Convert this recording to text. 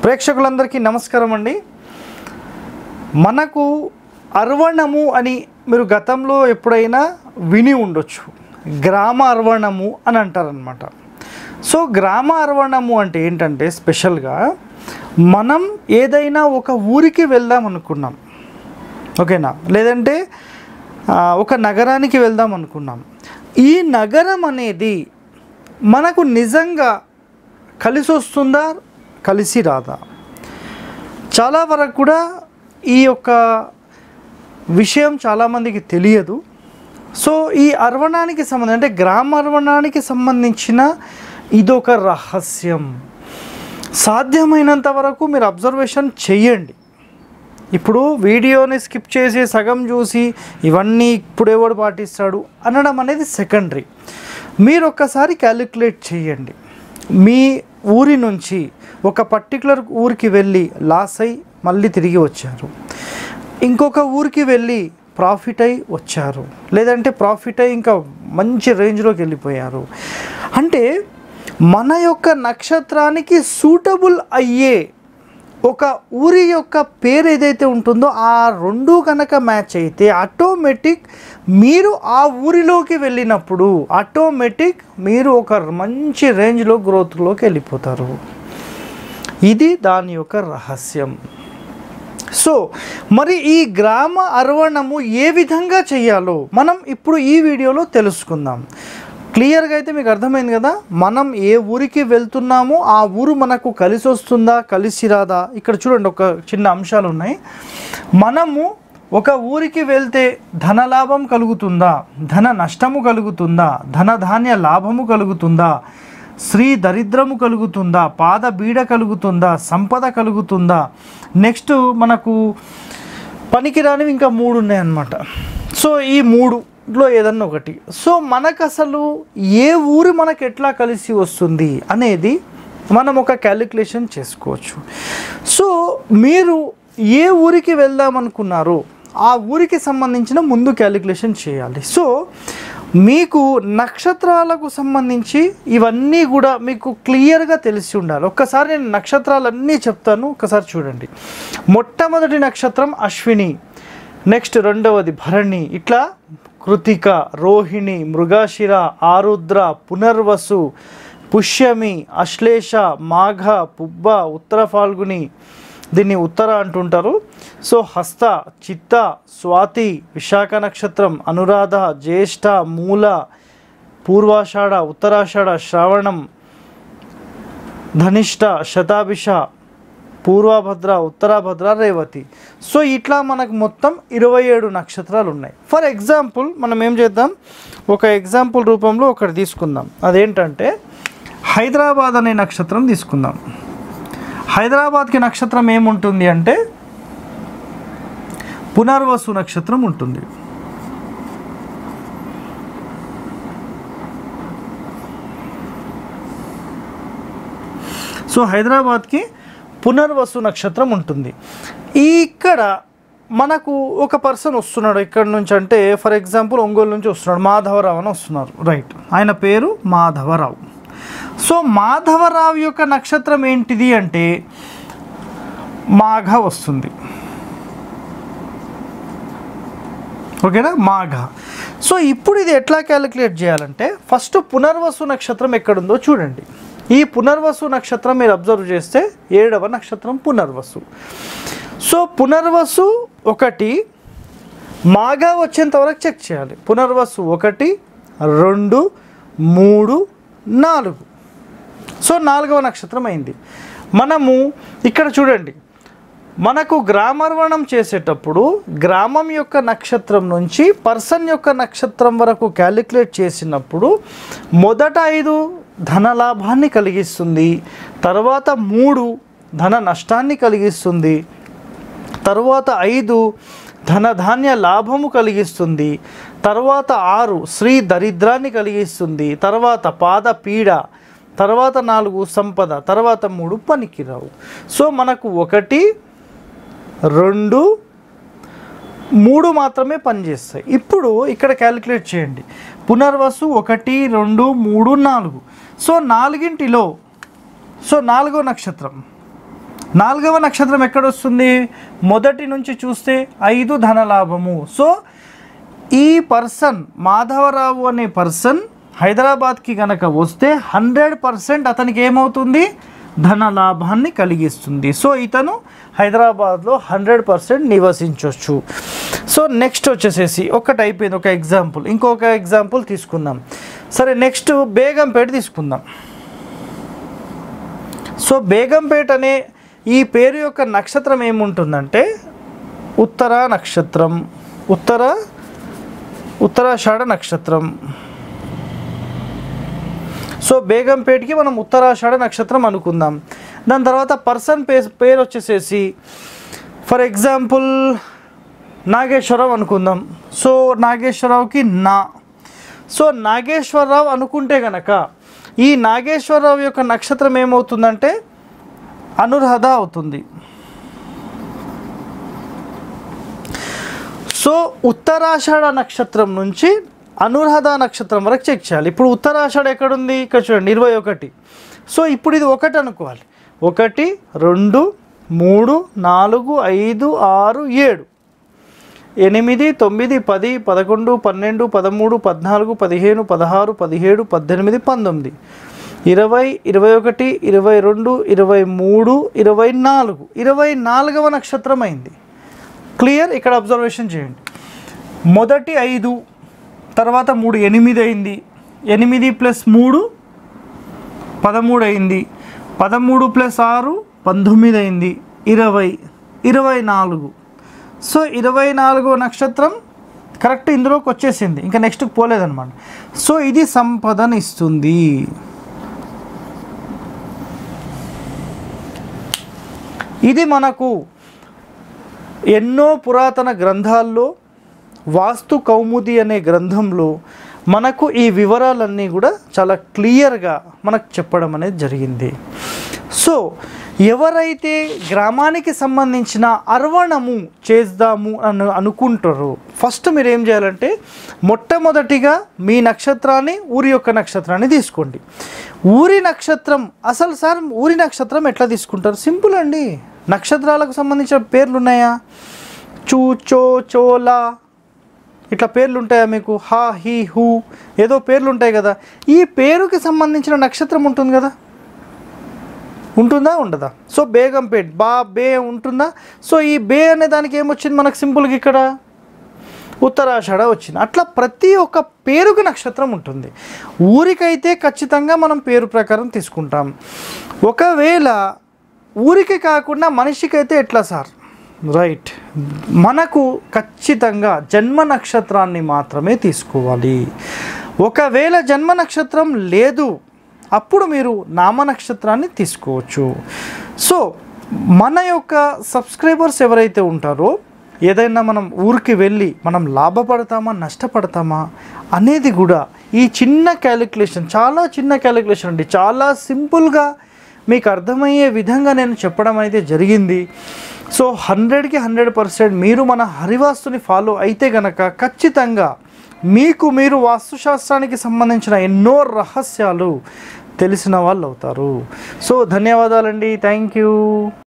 ప్రేక్షకులందరికీ నమస్కారం అండి మనకు అర్వణము అని మీరు గతంలో ఎప్పుడైనా విని ఉండొచ్చు గ్రామ అర్వణము అని అంటారనమాట సో గ్రామ అర్వణము అంటే ఏంటంటే స్పెషల్గా మనం ఏదైనా ఒక ఊరికి వెళ్దాం అనుకున్నాం ఓకేనా లేదంటే ఆ, ఒక నగరానికి వెళ్దాం అనుకున్నాం ఈ నగరం అనేది మనకు నిజంగా కలిసి వస్తుందా కలిసి రాదా చాలా వరకు కూడా ఈ యొక్క విషయం చాలామందికి తెలియదు సో ఈ అర్వణానికి సంబంధించి అంటే గ్రామ అర్వణానికి సంబంధించిన ఇదొక రహస్యం సాధ్యమైనంత వరకు మీరు అబ్జర్వేషన్ చెయ్యండి ఇప్పుడు వీడియోని స్కిప్ చేసి సగం చూసి ఇవన్నీ ఇప్పుడు ఎవడు పాటిస్తాడు అనడం అనేది సెకండరీ మీరు ఒక్కసారి క్యాలిక్యులేట్ చేయండి మీ ఊరి నుంచి ఒక పర్టికులర్ ఊరికి వెళ్ళి లాస్ అయి మళ్ళీ తిరిగి వచ్చారు ఇంకొక ఊరికి వెళ్ళి ప్రాఫిట్ అయి వచ్చారు లేదంటే ప్రాఫిట్ అయి ఇంకా మంచి రేంజ్లోకి వెళ్ళిపోయారు అంటే మన యొక్క నక్షత్రానికి సూటబుల్ అయ్యే ఒక ఊరి యొక్క పేరు ఏదైతే ఉంటుందో ఆ రెండు కనుక మ్యాచ్ అయితే ఆటోమేటిక్ మీరు ఆ ఊరిలోకి వెళ్ళినప్పుడు ఆటోమేటిక్ మీరు ఒక మంచి రేంజ్లో గ్రోత్లోకి వెళ్ళిపోతారు ఇది దాని యొక్క రహస్యం సో మరి ఈ గ్రామ అర్వణము ఏ విధంగా చేయాలో మనం ఇప్పుడు ఈ వీడియోలో తెలుసుకుందాం క్లియర్గా అయితే మీకు అర్థమైంది కదా మనం ఏ ఊరికి వెళ్తున్నామో ఆ ఊరు మనకు కలిసి వస్తుందా కలిసి రాదా ఇక్కడ చూడండి ఒక చిన్న అంశాలు ఉన్నాయి మనము ఒక ఊరికి వెళ్తే ధన లాభం కలుగుతుందా ధన నష్టము కలుగుతుందా ధన ధాన్య లాభము కలుగుతుందా స్త్రీ దరిద్రము కలుగుతుందా పాద బీడ కలుగుతుందా సంపద కలుగుతుందా నెక్స్ట్ మనకు పనికిరానివి ఇంకా మూడు ఉన్నాయన్నమాట సో ఈ మూడులో ఏదన్నా ఒకటి సో మనకు అసలు ఏ ఊరు మనకు ఎట్లా కలిసి వస్తుంది అనేది మనం ఒక క్యాలిక్యులేషన్ చేసుకోవచ్చు సో మీరు ఏ ఊరికి వెళ్దాం అనుకున్నారో ఆ ఊరికి సంబంధించిన ముందు క్యాలిక్యులేషన్ చేయాలి సో మీకు నక్షత్రాలకు సంబంధించి ఇవన్నీ కూడా మీకు క్లియర్గా తెలిసి ఉండాలి ఒక్కసారి నేను నక్షత్రాలన్నీ చెప్తాను ఒకసారి చూడండి మొట్టమొదటి నక్షత్రం అశ్విని నెక్స్ట్ రెండవది భరణి ఇట్లా కృతిక రోహిణి మృగాశిర ఆరుద్ర పునర్వసు పుష్యమి అశ్లేష మాఘ పుబ్బ ఉత్తర ఫాల్గుని దీన్ని ఉత్తర అంటుంటారు సో హస్త చిత్త స్వాతి విశాఖ నక్షత్రం అనురాధ జ్యేష్ఠ మూల పూర్వాషాఢ ఉత్తరాషాఢ శ్రావణం ధనిష్ట శతాభిష పూర్వభద్ర ఉత్తరాభద్ర రేవతి సో ఇట్లా మనకు మొత్తం ఇరవై ఏడు నక్షత్రాలు ఉన్నాయి ఫర్ ఎగ్జాంపుల్ మనం ఏం చేద్దాం ఒక ఎగ్జాంపుల్ రూపంలో ఒకటి తీసుకుందాం అదేంటంటే హైదరాబాద్ అనే నక్షత్రం తీసుకుందాం హైదరాబాద్కి నక్షత్రం ఏముంటుంది అంటే పునర్వసు నక్షత్రం ఉంటుంది సో హైదరాబాద్కి పునర్వసు నక్షత్రం ఉంటుంది ఈ ఇక్కడ మనకు ఒక పర్సన్ వస్తున్నాడు ఇక్కడ నుంచి అంటే ఫర్ ఎగ్జాంపుల్ ఒంగోలు నుంచి వస్తున్నాడు మాధవరావు అని వస్తున్నారు రైట్ ఆయన పేరు మాధవరావు సో మాధవరావు యొక్క నక్షత్రం ఏంటిది అంటే మాఘ వస్తుంది ఓకేనా మాఘ సో ఇప్పుడు ఇది ఎట్లా క్యాలిక్యులేట్ చేయాలంటే ఫస్ట్ పునర్వసు నక్షత్రం ఎక్కడుందో చూడండి ఈ పునర్వసు నక్షత్రం మీరు అబ్జర్వ్ చేస్తే ఏడవ నక్షత్రం పునర్వసు సో పునర్వసు ఒకటి మాఘ వచ్చేంత వరకు చెక్ చేయాలి పునర్వసు ఒకటి రెండు మూడు నాలుగు సో నాలుగవ నక్షత్రం అయింది మనము ఇక్కడ చూడండి మనకు గ్రామర్వణం చేసేటప్పుడు గ్రామం యొక్క నక్షత్రం నుంచి పర్సన్ యొక్క నక్షత్రం వరకు క్యాలిక్యులేట్ చేసినప్పుడు మొదట ఐదు ధన లాభాన్ని కలిగిస్తుంది తర్వాత మూడు ధన నష్టాన్ని కలిగిస్తుంది తరువాత ఐదు ధనధాన్య లాభము కలిగిస్తుంది తర్వాత ఆరు శ్రీ దరిద్రాన్ని కలిగిస్తుంది తర్వాత పాద పీడ తర్వాత నాలుగు సంపద తర్వాత మూడు పనికిరావు సో మనకు ఒకటి రెండు మూడు మాత్రమే పనిచేస్తాయి ఇప్పుడు ఇక్కడ క్యాలిక్యులేట్ చేయండి పునర్వసు ఒకటి రెండు మూడు నాలుగు సో నాలుగింటిలో సో నాలుగో నక్షత్రం నాలుగవ నక్షత్రం ఎక్కడొస్తుంది మొదటి నుంచి చూస్తే ఐదు ధనలాభము సో ఈ పర్సన్ మాధవరావు అనే పర్సన్ హైదరాబాద్కి గనక వస్తే హండ్రెడ్ పర్సెంట్ అతనికి ఏమవుతుంది ధన లాభాన్ని కలిగిస్తుంది సో ఇతను హైదరాబాద్లో హండ్రెడ్ పర్సెంట్ నివసించవచ్చు సో నెక్స్ట్ వచ్చేసేసి ఒకటి అయిపోయింది ఒక ఎగ్జాంపుల్ ఇంకొక ఎగ్జాంపుల్ తీసుకుందాం సరే నెక్స్ట్ బేగంపేట తీసుకుందాం సో బేగంపేట అనే ఈ పేరు యొక్క నక్షత్రం ఏముంటుందంటే ఉత్తర నక్షత్రం ఉత్తర ఉత్తరాషాఢ నక్షత్రం సో బేగంపేటకి మనం ఉత్తరాషాఢ నక్షత్రం అనుకుందాం దాని తర్వాత పర్సన్ పే పేరు వచ్చేసేసి ఫర్ ఎగ్జాంపుల్ నాగేశ్వరరావు అనుకుందాం సో నాగేశ్వరరావుకి నా సో నాగేశ్వరరావు అనుకుంటే గనక ఈ నాగేశ్వరరావు యొక్క నక్షత్రం ఏమవుతుందంటే అనురాధ అవుతుంది సో ఉత్తరాషాఢ నక్షత్రం నుంచి అనురాధ నక్షత్రం వరకు చెక్ చేయాలి ఇప్పుడు ఉత్తరాషాఢ ఎక్కడుంది ఇక్కడ చూడండి ఇరవై ఒకటి సో ఇప్పుడు ఇది ఒకటి అనుకోవాలి ఒకటి రెండు మూడు నాలుగు ఐదు ఆరు ఏడు ఎనిమిది తొమ్మిది పది పదకొండు పన్నెండు పదమూడు పద్నాలుగు పదిహేను పదహారు పదిహేడు పద్దెనిమిది పంతొమ్మిది ఇరవై ఇరవై ఒకటి ఇరవై రెండు ఇరవై మూడు ఇరవై నాలుగు ఇరవై నాలుగవ నక్షత్రం అయింది క్లియర్ ఇక్కడ అబ్జర్వేషన్ చేయండి మొదటి ఐదు తర్వాత మూడు ఎనిమిది అయింది ఎనిమిది ప్లస్ మూడు పదమూడు అయింది పదమూడు ప్లస్ ఆరు పంతొమ్మిది అయింది ఇరవై ఇరవై నాలుగు సో ఇరవై నాలుగో నక్షత్రం కరెక్ట్ ఇందులోకి వచ్చేసింది ఇంకా నెక్స్ట్కి పోలేదన్నమాట సో ఇది సంపదను ఇస్తుంది ఇది మనకు ఎన్నో పురాతన గ్రంథాల్లో వాస్తు కౌముది అనే గ్రంథంలో మనకు ఈ వివరాలన్నీ కూడా చాలా క్లియర్గా మనకు చెప్పడం అనేది జరిగింది సో ఎవరైతే గ్రామానికి సంబంధించిన అర్వణము చేద్దాము అని అనుకుంటారో ఫస్ట్ మీరు ఏం చేయాలంటే మొట్టమొదటిగా మీ నక్షత్రాన్ని ఊరి యొక్క నక్షత్రాన్ని తీసుకోండి ఊరి నక్షత్రం అసలు సార్ ఊరి నక్షత్రం ఎట్లా తీసుకుంటారు సింపుల్ అండి నక్షత్రాలకు సంబంధించిన పేర్లు ఉన్నాయా చూ చో చోలా ఇట్లా పేర్లు ఉంటాయా మీకు హా హీ హూ ఏదో పేర్లు ఉంటాయి కదా ఈ పేరుకి సంబంధించిన నక్షత్రం ఉంటుంది కదా ఉంటుందా ఉండదా సో బేగంపేట్ బా బే ఉంటుందా సో ఈ బే అనే దానికి ఏమొచ్చింది మనకు సింపుల్గా ఇక్కడ ఉత్తరాషాఢ వచ్చింది అట్లా ప్రతి ఒక్క పేరుకి నక్షత్రం ఉంటుంది ఊరికైతే ఖచ్చితంగా మనం పేరు ప్రకారం తీసుకుంటాం ఒకవేళ ఊరికి కాకుండా మనిషికైతే ఎట్లా సార్ రైట్ మనకు ఖచ్చితంగా జన్మ నక్షత్రాన్ని మాత్రమే తీసుకోవాలి ఒకవేళ జన్మ నక్షత్రం లేదు అప్పుడు మీరు నామ నక్షత్రాన్ని తీసుకోవచ్చు సో మన యొక్క సబ్స్క్రైబర్స్ ఎవరైతే ఉంటారో ఏదైనా మనం ఊరికి వెళ్ళి మనం లాభపడతామా నష్టపడతామా అనేది కూడా ఈ చిన్న క్యాలిక్యులేషన్ చాలా చిన్న క్యాలిక్యులేషన్ అండి చాలా సింపుల్గా మీకు అర్థమయ్యే విధంగా నేను చెప్పడం అయితే జరిగింది సో హండ్రెడ్కి హండ్రెడ్ పర్సెంట్ మీరు మన హరివాస్తుని ఫాలో అయితే గనక ఖచ్చితంగా మీకు మీరు వాస్తుశాస్త్రానికి సంబంధించిన ఎన్నో రహస్యాలు తెలిసిన వాళ్ళు అవుతారు సో ధన్యవాదాలండి థ్యాంక్ యూ